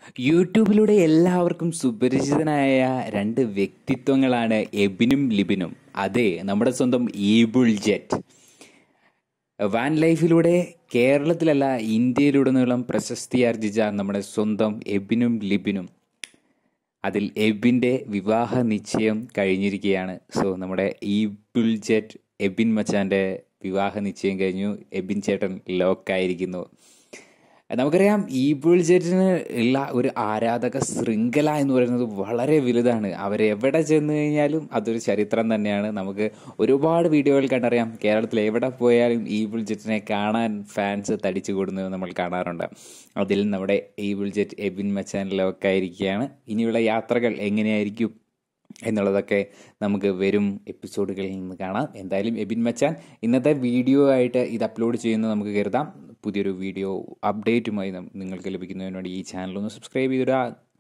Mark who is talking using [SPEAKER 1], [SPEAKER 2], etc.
[SPEAKER 1] യൂട്യൂബിലൂടെ എല്ലാവർക്കും സുപരിചിതനായ രണ്ട് വ്യക്തിത്വങ്ങളാണ് എബിനും ലിബിനും അതെ നമ്മുടെ സ്വന്തം ഈബിൾ ജെറ്റ് വാൻ ലൈഫിലൂടെ കേരളത്തിലല്ല ഇന്ത്യയിലുടനീളം പ്രശസ്തി ആർജിച്ച നമ്മുടെ സ്വന്തം എബിനും ലിബിനും അതിൽ എബിൻ്റെ വിവാഹ നിശ്ചയം കഴിഞ്ഞിരിക്കുകയാണ് സോ നമ്മുടെ ഈബിൾ ജെറ്റ് എബിൻ മച്ചാൻ്റെ വിവാഹ നിശ്ചയം കഴിഞ്ഞു എബിൻ ചേട്ടൻ ലോക്കായിരിക്കുന്നു നമുക്കറിയാം ഈ ബുൾജെറ്റിന് ഉള്ള ഒരു ആരാധക ശൃംഖല എന്ന് പറയുന്നത് വളരെ വലുതാണ് അവരെവിടെ ചെന്ന് കഴിഞ്ഞാലും അതൊരു ചരിത്രം തന്നെയാണ് നമുക്ക് ഒരുപാട് വീഡിയോകൾ കണ്ടറിയാം കേരളത്തിൽ എവിടെ പോയാലും ഈ ബുൾജെറ്റിനെ കാണാൻ ഫാൻസ് തടിച്ചു കൂടുന്നത് നമ്മൾ കാണാറുണ്ട് അതിൽ നമ്മുടെ ഈ ബുൾജെറ്റ് എബിൻ മച്ചാനിലൊക്കെ ആയിരിക്കുകയാണ് ഇനിയുള്ള യാത്രകൾ എങ്ങനെയായിരിക്കും എന്നുള്ളതൊക്കെ നമുക്ക് വരും എപ്പിസോഡുകളിൽ നിന്ന് കാണാം എന്തായാലും എബിൻ മച്ചാൻ ഇന്നത്തെ വീഡിയോ ആയിട്ട് ഇത് അപ്ലോഡ് ചെയ്യുന്നത് നമുക്ക് കരുതാം പുതിയൊരു വീഡിയോ അപ്ഡേറ്റുമായി നം- നിങ്ങൾക്ക് ലഭിക്കുന്നതിന് വേണ്ടി ഈ ചാനൽ ഒന്ന് സബ്സ്ക്രൈബ് ചെയ്തിടുക